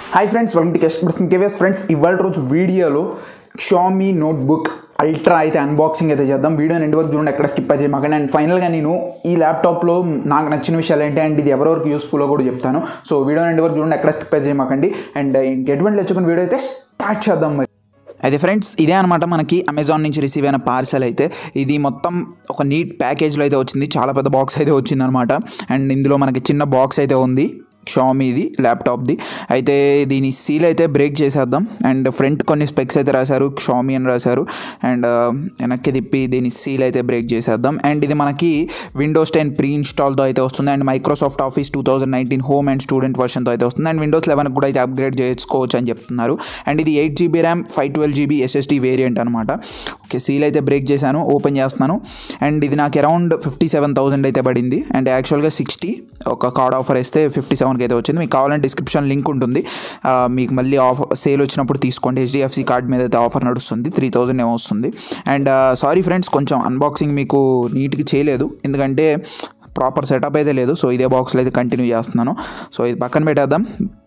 Hi friends welcome to కెస్ట్ person KVS friends ఇవాళ రోజు వీడియోలో షామీ నోట్బుక్ అల్ట్రా అయితే అన్బాక్సింగ్ అయితే చేద్దాం వీడియోని ఎండ్ వరకు చూడండి ఎక్కడ స్కిప్ అయితే మాకండి అండ్ ఫైనల్గా నేను ఈ ల్యాప్టాప్లో నాకు నచ్చిన విషయాలు ఏంటి అండ్ ఇది ఎవరెవరికి యూస్ఫుల్లో కూడా చెప్తాను సో వీడియోని ఎండ్ వరకు చూడండి ఎక్కడ స్కిప్ అయితే చేయమాకండి అండ్ ఇంకెటువంటి తెచ్చుకుని వీడియో అయితే స్టార్ట్ చేద్దాం మరి అయితే ఫ్రెండ్స్ ఇదే అనమాట మనకి అమెజాన్ నుంచి రిసీవ్ అయిన పార్సల్ అయితే ఇది మొత్తం ఒక నీట్ ప్యాకేజ్లో అయితే వచ్చింది చాలా పెద్ద బాక్స్ అయితే వచ్చింది అనమాట అండ్ ఇందులో మనకి చిన్న బాక్స్ అయితే ఉంది షామీది ల్యాప్టాప్ది అయితే దీని సీల్ అయితే బ్రేక్ చేసేద్దాం అండ్ ఫ్రంట్ కొన్ని స్పెక్స్ అయితే రాశారు షామీ అని రాశారు అండ్ వెనక్కి తిప్పి దీని సీల్ అయితే బ్రేక్ చేసేద్దాం అండ్ ఇది మనకి విండోస్ టెన్ ప్రీ ఇన్స్టాల్తో అయితే వస్తుంది and Microsoft office two thousand nineteen home and student వర్షన్తో అయితే వస్తుంది అండ్ విండోస్ లెవెన్ కూడా అయితే అప్గ్రేడ్ చేసుకోవచ్చు అని చెప్తున్నారు అండ్ ఇది eight GB RAM five twelve GB SSD variant అనమాట ఓకే సీల్ అయితే బ్రేక్ చేశాను ఓపెన్ చేస్తున్నాను అండ్ ఇది నాకు అరౌండ్ ఫిఫ్టీ సెవెన్ థౌసండ్ అయితే పడింది అండ్ యాక్చువల్గా సిక్స్టీ ఒక కార్డ్ ఆఫర్ వేస్తే ఫిఫ్టీ సెవెన్కి అయితే వచ్చింది మీకు కావాలంటే డిస్క్రిప్షన్ లింక్ ఉంటుంది ఆ, మీకు మళ్ళీ ఆఫర్ సేల్ వచ్చినప్పుడు తీసుకోండి హెచ్డిఎఫ్సి కార్డ్ మీద అయితే ఆఫర్ నడుస్తుంది త్రీ థౌజండ్ ఏమో వస్తుంది అండ్ సారీ ఫ్రెండ్స్ కొంచెం అన్బాక్సింగ్ మీకు నీట్గా చేయలేదు ఎందుకంటే ప్రాపర్ సెటప్ అయితే లేదు సో ఇదే బాక్స్లో అయితే కంటిన్యూ చేస్తున్నాను సో ఇది పక్కన పెట్టేద్దాం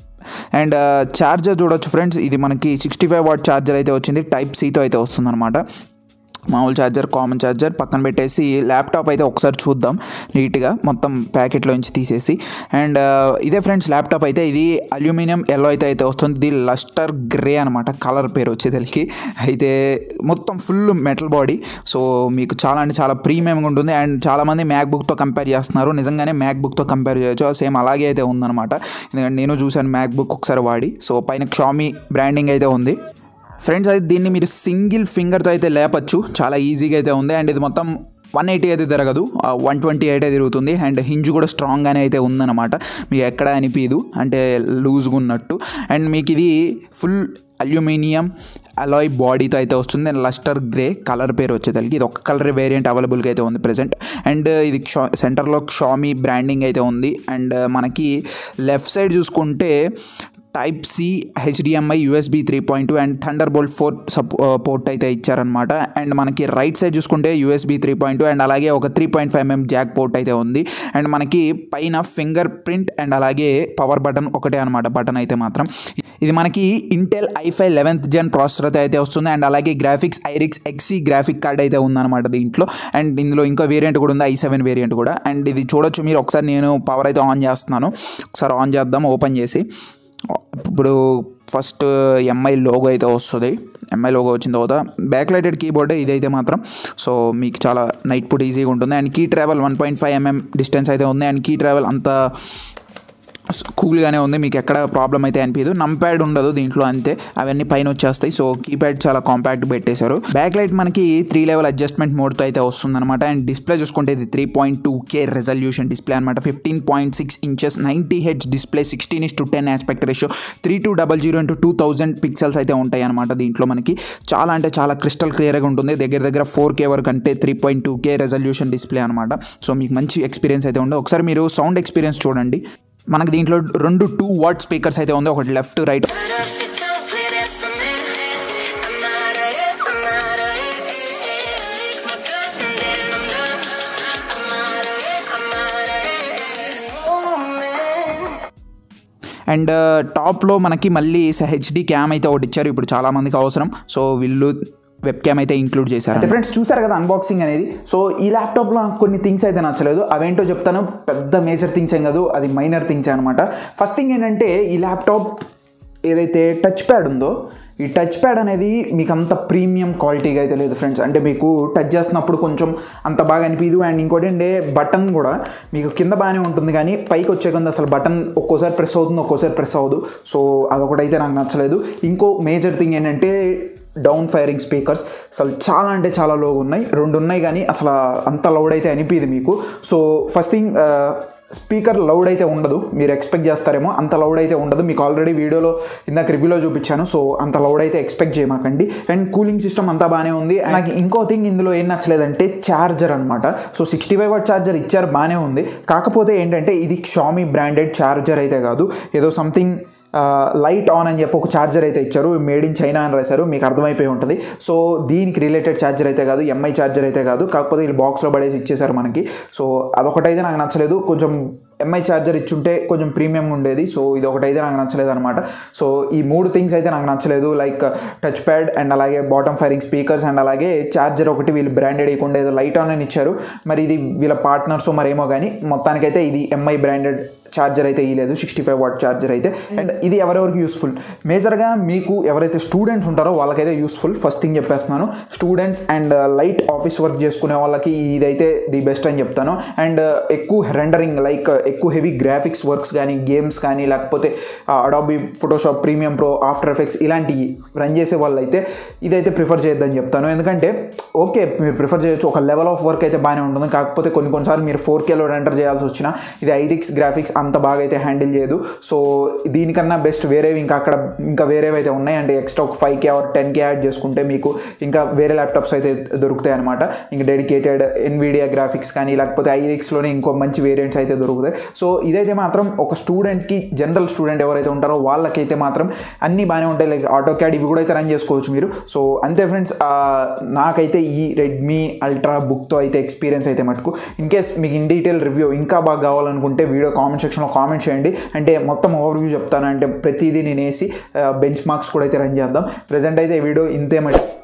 అండ్ ఛార్జర్ చూడొచ్చు ఫ్రెండ్స్ ఇది మనకి సిక్స్టీ ఫైవ్ వాట్ ఛార్జర్ అయితే వచ్చింది టైప్ సీతో అయితే వస్తుందన్నమాట మామూలు ఛార్జర్ కామన్ ఛార్జర్ పక్కన పెట్టేసి ల్యాప్టాప్ అయితే ఒకసారి చూద్దాం నీట్గా మొత్తం ప్యాకెట్లో నుంచి తీసేసి అండ్ ఇదే ఫ్రెండ్స్ ల్యాప్టాప్ అయితే ఇది అల్యూమినియం ఎల్లో అయితే అయితే వస్తుంది ఇది లస్టర్ గ్రే అనమాట కలర్ పేరు వచ్చేసరికి అయితే మొత్తం ఫుల్ మెటల్ బాడీ సో మీకు చాలా అంటే చాలా ప్రీమియంగా ఉంటుంది అండ్ చాలామంది మ్యాక్బుక్తో కంపేర్ చేస్తున్నారు నిజంగానే మ్యాక్బుక్తో కంపేర్ చేయొచ్చు సేమ్ అలాగే అయితే ఉందన్నమాట ఎందుకంటే నేను చూశాను మ్యాక్బుక్ ఒకసారి వాడి సో పైన షామీ బ్రాండింగ్ అయితే ఉంది ఫ్రెండ్స్ అయితే దీన్ని మీరు సింగిల్ ఫింగర్తో అయితే లేపచ్చు చాలా ఈజీగా అయితే ఉంది అండ్ ఇది మొత్తం వన్ ఎయిటీ అయితే తిరగదు వన్ ట్వంటీ ఎయిట్ తిరుగుతుంది అండ్ హింజ్ కూడా స్ట్రాంగ్గానే అయితే ఉందన్నమాట మీకు ఎక్కడ అనిపించదు అంటే లూజ్గా ఉన్నట్టు అండ్ మీకు ఇది ఫుల్ అల్యూమినియం అలాయ్ బాడీతో అయితే వస్తుంది అండ్ లస్టర్ గ్రే కలర్ పేరు వచ్చేసరికి ఇది ఒక కలర్ వేరియంట్ అవైలబుల్గా అయితే ఉంది ప్రజెంట్ అండ్ ఇది షా సెంటర్లో షామీ బ్రాండింగ్ అయితే ఉంది అండ్ మనకి లెఫ్ట్ సైడ్ చూసుకుంటే type C HDMI USB three point two and Thunderbolt four support అయితే ఇచ్చారనమాట అండ్ మనకి రైట్ సైడ్ చూసుకుంటే USB three point two and అలాగే ఒక three point five mm jack port అయితే ఉంది అండ్ మనకి పైన ఫింగర్ ప్రింట్ అండ్ అలాగే పవర్ బటన్ ఒకటే అనమాట బటన్ అయితే మాత్రం ఇది మనకి Intel i five eleventh gen processor అయితే అయితే వస్తుంది అండ్ అలాగే గ్రాఫిక్స్ ఐరిక్స్ ఎక్సీ గ్రాఫిక్ కార్డ్ అయితే ఉందన్నమాట దీంట్లో అండ్ ఇందులో ఇంకో వేరియంట్ కూడా ఉంది ఐ సెవెన్ వేరియంట్ కూడా అండ్ ఇది చూడొచ్చు మీరు ఒకసారి నేను పవర్ అయితే ఆన్ చేస్తున్నాను ఒకసారి ఆన్ చేద్దాం ఓపెన్ చేసి ఇప్పుడు ఫస్ట్ ఎంఐ లోగో అయితే వస్తుంది ఎంఐ లోగో వచ్చిన తర్వాత బ్యాక్ లైటెడ్ కీబోర్డే ఇదైతే మాత్రం సో మీకు చాలా నైట్ పుట్ ఈజీగా ఉంటుంది and key travel one point five mm distance అయితే ఉంది అండ్ కీ ట్రావెల్ అంత కూల్గానే ఉంది మీకు ఎక్కడ ప్రాబ్లం అయితే అనిపించదు నంప్యాడ్ ఉండదు దీంట్లో అంతే అవన్నీ పైన వచ్చేస్తాయి సో కీప్యాడ్ చాలా కాంపాక్ట్ పెట్టేశారు బ్యాక్ లైట్ మనకి త్రీ లెవెల్ అడ్జస్ట్మెంట్ మోడ్తో అయితే వస్తుందన్నమాట అండ్ డిస్ప్లే చూసుకుంటే ఇది three point two K resolution display అనమాట fifteen point six inches ninety H display sixteen is to ten aspect ratio three two double zero into two thousand pixels అయితే ఉంటాయి అనమాట దీంట్లో మనకి చాలా అంటే చాలా క్రిస్టల్ క్లియర్గా ఉంటుంది దగ్గర దగ్గర ఫోర్ కే వరకు అంటే three point two K resolution display అనమాట సో మీకు మంచి ఎక్స్పీరియన్స్ అయితే ఉంది ఒకసారి మీరు సౌండ్ ఎక్స్పీరియన్స్ చూడండి మనకి దీంట్లో రెండు టూ వాట్ స్పీకర్స్ అయితే ఉంది ఒకటి left right But if you don't play that for me, I'm not a hit, I'm not a hit. My gut and then I'm done. I'm not a hit, I'm not a hit. Oh man. And టాప్లో మనకి మళ్ళీ HD cam అయితే ఒకటి ఇచ్చారు ఇప్పుడు చాలా మందికి అవసరం సో వీళ్ళు వెబ్ క్యామ్ అయితే ఇంక్లూడ్ చేశారు అయితే ఫ్రెండ్స్ చూసారు కదా అన్బాక్సింగ్ అనేది సో ఈ ల్యాప్టాప్లో నాకు కొన్ని థింగ్స్ అయితే నచ్చలేదు అవేంటో చెప్తాను పెద్ద మేజర్ థింగ్స్ ఏం కాదు అది మైనర్ థింగ్స్ అనమాట ఫస్ట్ థింగ్ ఏంటంటే ఈ ల్యాప్టాప్ ఏదైతే టచ్ ప్యాడ్ ఉందో ఈ టచ్ ప్యాడ్ అనేది మీకు అంత ప్రీమియం క్వాలిటీగా అయితే లేదు ఫ్రెండ్స్ అంటే మీకు టచ్ చేస్తున్నప్పుడు కొంచెం అంత బాగా అనిపించదు అండ్ ఇంకోటి ఏంటంటే బటన్ కూడా మీకు కింద బాగానే ఉంటుంది కానీ పైకి వచ్చే కొంత అసలు బటన్ ఒక్కోసారి ప్రెస్ అవుతుంది ఒక్కోసారి ప్రెస్ అవ్వదు సో అదొకటైతే నాకు నచ్చలేదు ఇంకో మేజర్ థింగ్ ఏంటంటే డౌన్ ఫైరింగ్ స్పీకర్స్ అసలు చాలా అంటే చాలా లో ఉన్నాయి రెండు ఉన్నాయి కానీ అసలు అంత లౌడ్ అయితే అనిపించదు మీకు so first thing speaker loud అయితే ఉండదు మీరు ఎక్స్పెక్ట్ చేస్తారేమో అంత లౌడ్ అయితే ఉండదు మీకు ఆల్రెడీ వీడియోలో ఇందాక రివ్యూలో చూపించాను సో అంత లౌడ్ అయితే ఎక్స్పెక్ట్ చేయమాకండి అండ్ కూలింగ్ సిస్టమ్ అంతా బాగానే ఉంది And నాకు ఇంకో థింగ్ ఇందులో ఏం నచ్చలేదంటే ఛార్జర్ అనమాట so sixty five watt charger ఇచ్చారు బాగానే ఉంది కాకపోతే ఏంటంటే ఇది షామీ బ్రాండెడ్ ఛార్జర్ అయితే కాదు ఏదో సంథింగ్ లైట్ ఆన్ అని చెప్పి ఒక ఛార్జర్ అయితే ఇచ్చారు మేడ్ ఇన్ చైనా అని రాశారు మీకు అర్థమైపోయి ఉంటుంది సో దీనికి రిలేటెడ్ ఛార్జర్ అయితే కాదు ఎంఐ ఛార్జర్ అయితే కాదు కాకపోతే వీళ్ళు బాక్స్లో పడేసి ఇచ్చేసారు మనకి సో అదొకటైతే నాకు నచ్చలేదు కొంచెం ఎంఐ ఛార్జర్ ఇచ్చుంటే కొంచెం ప్రీమియం ఉండేది సో ఇది ఒకటైతే నాకు నచ్చలేదు అనమాట సో ఈ మూడు థింగ్స్ అయితే నాకు నచ్చలేదు లైక్ టచ్ ప్యాడ్ అండ్ అలాగే బాటమ్ ఫైరింగ్ స్పీకర్స్ అండ్ అలాగే ఛార్జర్ ఒకటి వీళ్ళు బ్రాండెడ్ ఇవ్వకుండా ఏదో లైట్ ఆన్ అని ఇచ్చారు మరి ఇది వీళ్ళ పార్ట్నర్స్ మరేమో కానీ మొత్తానికైతే ఇది ఎంఐ బ్రాండెడ్ ఛార్జర్ అయితే ఇవ్వలేదు సిక్స్టీ ఫైవ్ వాట్ ఛార్జర్ అయితే అండ్ ఇది ఎవరెవరికి యూస్ఫుల్ మేజర్గా మీకు ఎవరైతే స్టూడెంట్స్ ఉంటారో వాళ్ళకైతే యూస్ఫుల్ ఫస్ట్ థింగ్ చెప్పేస్తున్నాను students and light office work చేసుకునే వాళ్ళకి ఇదైతే ది బెస్ట్ అని చెప్తాను అండ్ ఎక్కువ రెండరింగ్ లైక్ ఎక్కువ హెవీ గ్రాఫిక్స్ వర్క్స్ కానీ గేమ్స్ కానీ లేకపోతే Adobe Photoshop premium pro after effects ఇలాంటివి రన్ చేసే వాళ్ళైతే ఇదైతే ప్రిఫర్ చేయొద్దని చెప్తాను ఎందుకంటే ఓకే మీరు ప్రిఫర్ చేయొచ్చు ఒక లెవెల్ ఆఫ్ వర్క్ అయితే బాగానే ఉంటుంది కాకపోతే కొన్ని కొన్నిసార్లు మీరు ఫోర్ కేలో రెండర్ చేయాల్సి వచ్చినా ఇది ఐరిక్స్ గ్రాఫిక్స్ అంత బాగా అయితే హ్యాండిల్ చేయదు సో దీనికన్నా బెస్ట్ వేరేవి ఇంకా అక్కడ ఇంకా వేరేవి అయితే ఉన్నాయి అంటే ఎక్స్ట్రా ఒక five K or ten K add చేసుకుంటే మీకు ఇంకా వేరే ల్యాప్టాప్స్ అయితే దొరుకుతాయి అనమాట ఇంకా డెడికేటెడ్ ఎన్విడియా గ్రాఫిక్స్ కానీ లేకపోతే ఐరిక్స్లోనే ఇంకో మంచి వేరియంట్స్ అయితే దొరుకుతాయి సో ఇదైతే మాత్రం ఒక స్టూడెంట్కి జనరల్ స్టూడెంట్ ఎవరైతే ఉంటారో వాళ్ళకైతే మాత్రం అన్నీ బాగానే ఉంటాయి లైక్ ఆటో క్యాడ్ ఇవి కూడా అయితే రన్ చేసుకోవచ్చు మీరు సో అంతే ఫ్రెండ్స్ నాకైతే ఈ రెడ్మీ అల్ట్రా బుక్తో అయితే ఎక్స్పీరియన్స్ అయితే మటుకు ఇన్ కేస్ మీకు ఇన్ డీటెయిల్ రివ్యూ ఇంకా బాగా కావాలనుకుంటే వీడియో కామెంట్ సెక్షన్లో కామెంట్ చేయండి అంటే మొత్తం ఓవర్ వ్యూ చెప్తాను అంటే ప్రతిదీ నేను వేసి బెంచ్ మార్క్స్ కూడా అయితే రన్ చేద్దాం ప్రజెంట్ అయితే ఈ వీడియో ఇంతే మటు